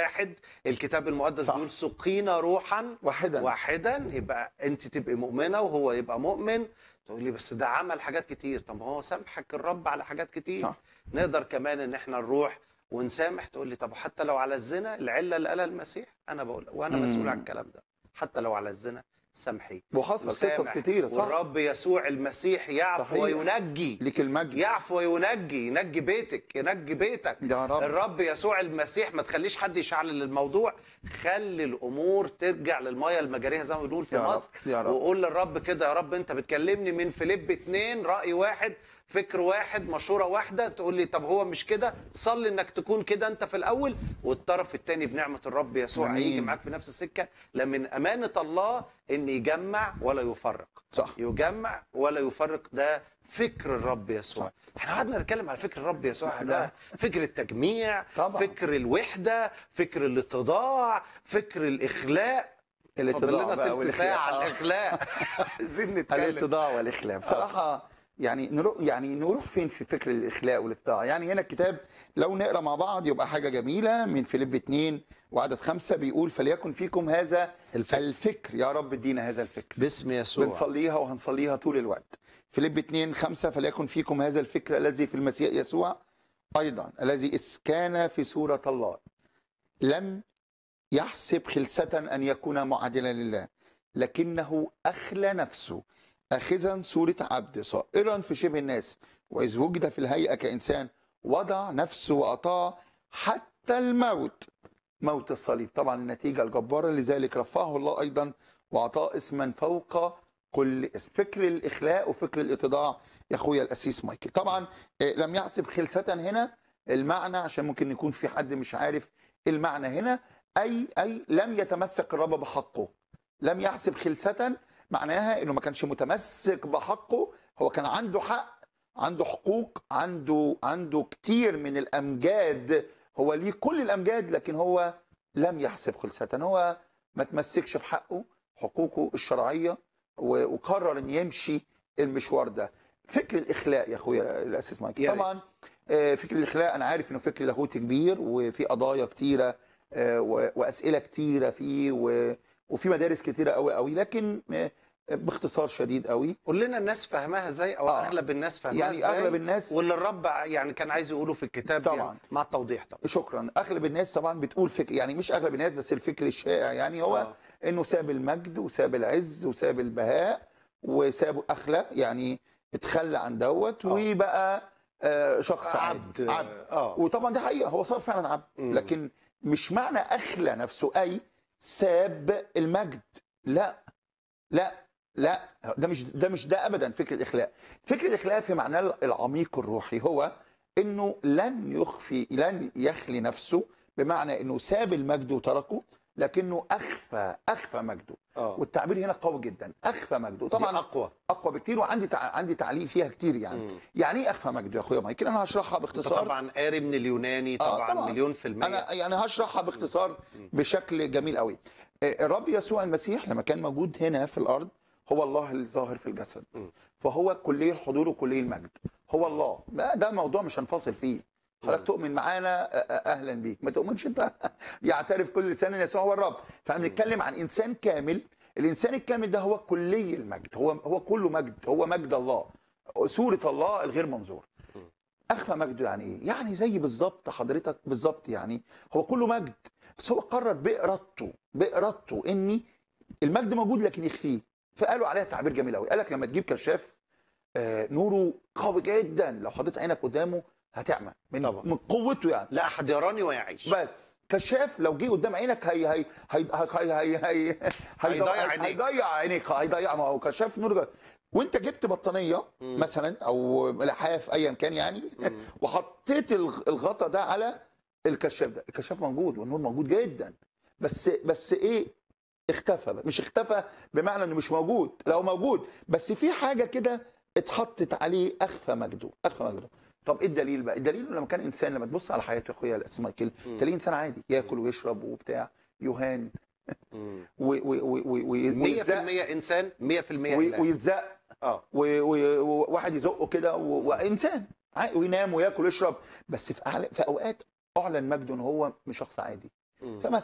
واحد الكتاب المقدس صح. بيقول سقينا روحا واحدا واحدا يبقى انت تبقي مؤمنه وهو يبقى مؤمن تقول لي بس ده عمل حاجات كتير طب ما هو سامحك الرب على حاجات كتير صح. نقدر كمان ان احنا نروح ونسامح تقول لي طب حتى لو على الزنا العله اللي قالها المسيح انا بقول وانا مم. مسؤول عن الكلام ده حتى لو على الزنا سامحي وحصل قصص وسامح. كتيره صح والرب يسوع المسيح يعفو صحيح. وينجي ليك المجد يعفو وينجي ينجي بيتك ينجي بيتك يا رب الرب يسوع المسيح ما تخليش حد يشعل الموضوع خلي الامور ترجع للميه المجاريه زي ما بنقول في يا رب مصر يا رب وقول للرب كده يا رب انت بتكلمني من فيليب اتنين راي واحد فكر واحد مشوره واحده تقول لي طب هو مش كده صلي انك تكون كده انت في الاول والطرف الثاني بنعمه الرب يسوع آمين. هيجي معاك في نفس السكه لمن امانه الله ان يجمع ولا يفرق صح يجمع ولا يفرق ده فكر الرب يسوع صح. احنا قعدنا نتكلم على فكر الرب يسوع ده- ده فكر التجميع طبعا. فكر الوحده فكر الاتضاع فكر الاخلاء فاضل الاتضاع لنا بقى تلت ساعه والاخلاق الاخلاء عايزين نتكلم الاتضاع والاخلاء بصراحه يعني نروح يعني نروح فين في فكر الاخلاء والاتضاع يعني هنا الكتاب لو نقرا مع بعض يبقى حاجه جميله من فيليب 2 وعدد خمسة بيقول فليكن فيكم هذا الفكر. الفكر يا رب ادينا هذا الفكر باسم يسوع بنصليها وهنصليها طول الوقت فيليب 2 5 فليكن فيكم هذا الفكر الذي في المسيح يسوع ايضا الذي اذ كان في صوره الله لم يحسب خلسة ان يكون معادلا لله لكنه اخلى نفسه اخذا صوره عبد صائرا في شبه الناس واذ وجد في الهيئه كانسان وضع نفسه واطاع حتى الموت موت الصليب طبعا النتيجه الجباره لذلك رفعه الله ايضا واعطاه اسما فوق كل اسم فكر الاخلاء وفكر الاتضاع يا اخويا الاسيس مايكل طبعا آه، لم يحسب خلسه هنا المعنى عشان ممكن يكون في حد مش عارف المعنى هنا اي اي لم يتمسك الرب بحقه لم يحسب خلسه معناها انه ما كانش متمسك بحقه هو كان عنده حق عنده حقوق عنده عنده كتير من الامجاد هو ليه كل الامجاد لكن هو لم يحسب خلسه هو ما تمسكش بحقه حقوقه الشرعيه و- وقرر ان يمشي المشوار ده فكر الاخلاء يا اخويا الاسيس مايكل يا ريت. طبعا آه، فكر الاخلاء انا عارف انه فكر لاهوتي كبير وفي قضايا كتيره آه، و- واسئله كتيره فيه و- وفي مدارس كتيره قوي قوي لكن آه، باختصار شديد قوي قول لنا الناس فاهماها ازاي او آه. اغلب الناس فاهماها يعني ازاي اغلب الناس واللي الرب يعني كان عايز يقوله في الكتاب طبعاً. يعني مع التوضيح طبعا شكرا اغلب الناس طبعا بتقول فكر يعني مش اغلب الناس بس الفكر الشائع يعني هو آه. انه ساب المجد وساب العز وساب البهاء وساب اخلى يعني اتخلى عن دوت آه. وبقى آه، شخص عبد عبد عبد اه وطبعا دي حقيقه هو صار فعلا عبد مم. لكن مش معنى اخلى نفسه اي ساب المجد لا لا لا ده مش ده مش ده ابدا فكر الاخلاء فكر الاخلاء في معناه العميق الروحي هو انه لن يخفي لن يخلي نفسه بمعنى انه ساب المجد وتركه لكنه اخفى اخفى مجده اه والتعبير هنا قوي جدا اخفى مجده طبعا طبعا اقوى اقوى بكتير وعندي تع... عندي تعليق فيها كتير يعني مم. يعني ايه اخفى مجده يا اخويا مايكل انا هشرحها انت باختصار طبعا قاري من اليوناني آه، طبعا, طبعاً. مليون في المية انا يعني هشرحها باختصار مم. بشكل جميل قوي آه، الرب يسوع المسيح لما كان موجود هنا في الارض هو الله الظاهر في الجسد مم. فهو كلي الحضور وكلي المجد هو الله ما ده موضوع مش هنفصل فيه حضرتك مم. تؤمن معانا آه، آه، اهلا بيك ما تؤمنش انت يعترف كل لسان ان يسوع هو الرب فبنتكلم عن انسان كامل الانسان الكامل ده هو كلي المجد هو هو كله مجد هو مجد الله صوره الله الغير منظور مم. اخفى مجده يعني ايه يعني زي بالظبط حضرتك بالظبط يعني هو كله مجد بس هو قرر بارادته بارادته اني المجد موجود لكن يخفيه فقالوا عليها تعبير جميل قوي قال لك لما تجيب كشاف آه، نوره قوي جدا لو حطيت عينك قدامه هتعمى من طبعا. من قوته يعني لا احد يراني ويعيش بس كشاف لو جه قدام عينك هي هي هي هي هي هي هيضيع عينيك. هيضيع عينيك هيضيع ما هو كشاف نور جا- وانت جبت بطانيه مم. مثلا او لحاف ايا كان يعني مم. وحطيت الغ- الغطا ده على الكشاف ده الكشاف موجود والنور موجود جدا بس بس ايه اختفى بقى. مش اختفى بمعنى انه مش موجود لو موجود بس في حاجه كده اتحطت عليه اخفى مجده اخفى مجده طب ايه الدليل بقى الدليل انه لما كان انسان لما تبص على حياته يا اخويا الاسم مايكل مم. تلاقيه انسان عادي ياكل ويشرب وبتاع يهان مم. و- و- و- و- و- 100% ويتزق انسان 100% و- اله ويتزق اه و- و- وواحد يزقه كده و- وانسان عا- وينام وياكل ويشرب بس في أعلى في اوقات اعلن مجده ان هو مش شخص عادي مم. فما